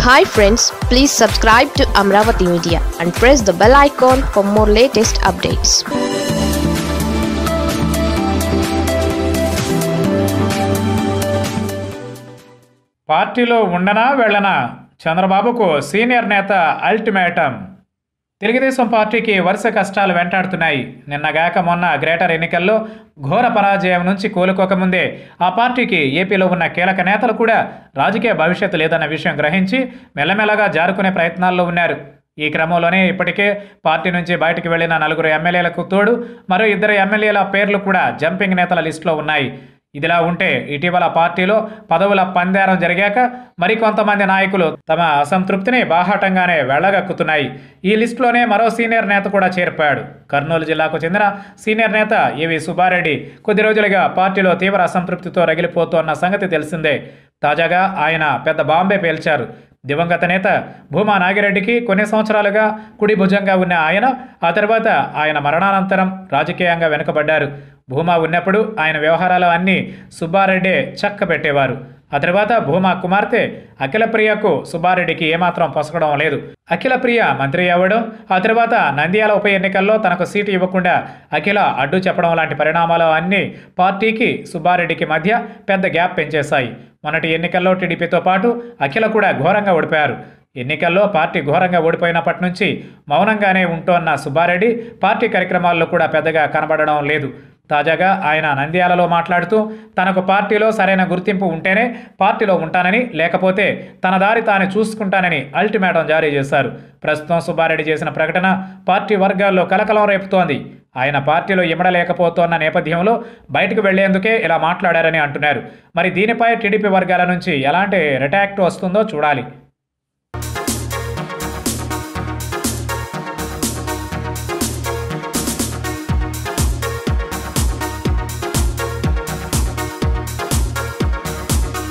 hi friends please subscribe to Amaravati media and press the bell icon for more latest updates పార్టీలో ఉండనా వెళ్ళనా చంద్రబాబుకు senior నేత ultimatum Telugu Desam పార్టీకి వరుస కష్టాలు వెంటాడుతున్నాయి నిన్నగాక మొన్న గ్రేటర్ ఎన్నికల్లో ఘోర పరాజయం నుంచి కోలుకోకముందే ఆ పార్టీకి ఏపీలో ఉన్న కీలక నేతలు కూడా రాజకీయ భవిష్యత్తు లేదన్న విషయం గ్రహించి మెల్లమెల్లగా జారుకునే ప్రయత్నాల్లో ఉన్నారు ఈ క్రమంలోనే ఇప్పటికే పార్టీ నుంచి బయటికి వెళ్లిన నలుగురు ఎమ్మెల్యేలకు తోడు మరో ఇద్దరు ఎమ్మెల్యేల పేర్లు కూడా జంపింగ్ నేతల లిస్టులో ఉన్నాయి ఇదిలా ఉంటే ఇటీవల పార్టీలో పదవుల పందేరం జరిగాక మరికొంతమంది నాయకులు తమ అసంతృప్తిని బాహాటంగానే వెళ్ళగక్కుతున్నాయి ఈ లిస్టులోనే మరో సీనియర్ నేత కూడా చేరిపోయాడు కర్నూలు జిల్లాకు చెందిన సీనియర్ నేత ఏవి సుబ్బారెడ్డి కొద్ది రోజులుగా పార్టీలో తీవ్ర అసంతృప్తితో రగిలిపోతోన్న సంగతి తెలిసిందే తాజాగా ఆయన పెద్ద బాంబే పేల్చారు దివంగత నేత భూమా నాగిరెడ్డికి కొన్ని సంవత్సరాలుగా కుడి భుజంగా ఉన్న ఆయన ఆ తర్వాత ఆయన మరణానంతరం రాజకీయంగా వెనుకబడ్డారు భూమా ఉన్నప్పుడు ఆయన వ్యవహారాలు అన్నీ సుబ్బారెడ్డే చక్క పెట్టేవారు ఆ తర్వాత భూమా కుమార్తె అఖిలప్రియకు సుబ్బారెడ్డికి ఏమాత్రం పొసగడం లేదు అఖిలప్రియ మంత్రి అవ్వడం ఆ తర్వాత నంద్యాల ఉప ఎన్నికల్లో తనకు సీటు ఇవ్వకుండా అఖిల అడ్డు చెప్పడం లాంటి పరిణామాలు అన్నీ పార్టీకి సుబ్బారెడ్డికి మధ్య పెద్ద గ్యాప్ పెంచేశాయి మొన్నటి ఎన్నికల్లో టీడీపీతో పాటు అఖిల కూడా ఘోరంగా ఓడిపోయారు ఎన్నికల్లో పార్టీ ఘోరంగా ఓడిపోయినప్పటి నుంచి మౌనంగానే ఉంటోన్న సుబ్బారెడ్డి పార్టీ కార్యక్రమాల్లో కూడా పెద్దగా కనబడడం లేదు తాజాగా ఆయన నంద్యాలలో మాట్లాడుతూ తనకు పార్టీలో సరైన గుర్తింపు ఉంటేనే పార్టీలో ఉంటానని లేకపోతే తన దారి తాను చూసుకుంటానని అల్టిమేటం జారీ చేశారు ప్రస్తుతం సుబ్బారెడ్డి చేసిన ప్రకటన పార్టీ వర్గాల్లో కలకలం రేపుతోంది ఆయన పార్టీలో ఇమడలేకపోతోన్న నేపథ్యంలో బయటకు వెళ్లేందుకే ఇలా మాట్లాడారని అంటున్నారు మరి దీనిపై టీడీపీ వర్గాల నుంచి ఎలాంటి రిటాక్ట్ వస్తుందో చూడాలి